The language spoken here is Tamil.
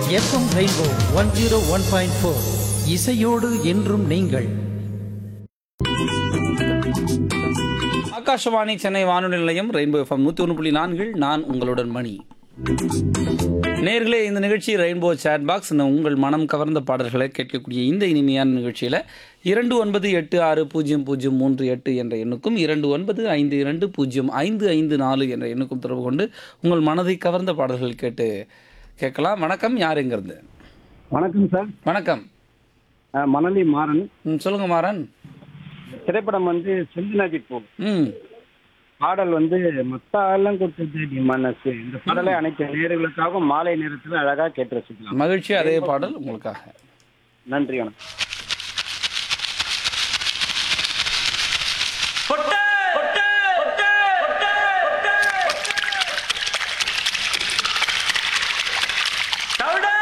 FM rainbow one zero one point four இசையோடு என்றும் நீங்கள் ஆகாஷவாணி சென்னை வானொலி நிலையம் ரெயின்போ எஃப்எம் நூற்றி ஒன்று புள்ளி நான்கில் நான் உங்களுடன் மணி நேர்களே இந்த நிகழ்ச்சி ரெயின்போ சேட் பாக்ஸ் இந்த உங்கள் மனம் கவர்ந்த பாடல்களை கேட்கக்கூடிய இந்த இனிமையான நிகழ்ச்சியில் இரண்டு ஒன்பது எட்டு ஆறு பூஜ்ஜியம் பூஜ்ஜியம் மூன்று எட்டு என்ற எண்ணுக்கும் இரண்டு ஒன்பது ஐந்து இரண்டு பூஜ்ஜியம் ஐந்து ஐந்து நாலு என்ற எண்ணுக்கும் தொடர்பு கொண்டு உங்கள் மனதை கவர்ந்த பாடல்கள் கேட்டு கேட்கலாம் வணக்கம் யார் எங்கிருந்து வணக்கம் சார் வணக்கம் அஹ் மணலி மாறன் ம் சொல்லுங்க மாறன் திரைப்படம் வந்து செந்தினாஜி போ ம் பாடல் வந்து மத்தாலம் கொடுத்தது மனசு இந்த பாடலை அனைத்து நேர்களுக்காகவும் மாலை நேரத்தில் அழகா கேட்டு ரசிக்கலாம் மகிழ்ச்சி அதே பாடல் உங்களுக்காக நன்றி வணக்கம் டவுடா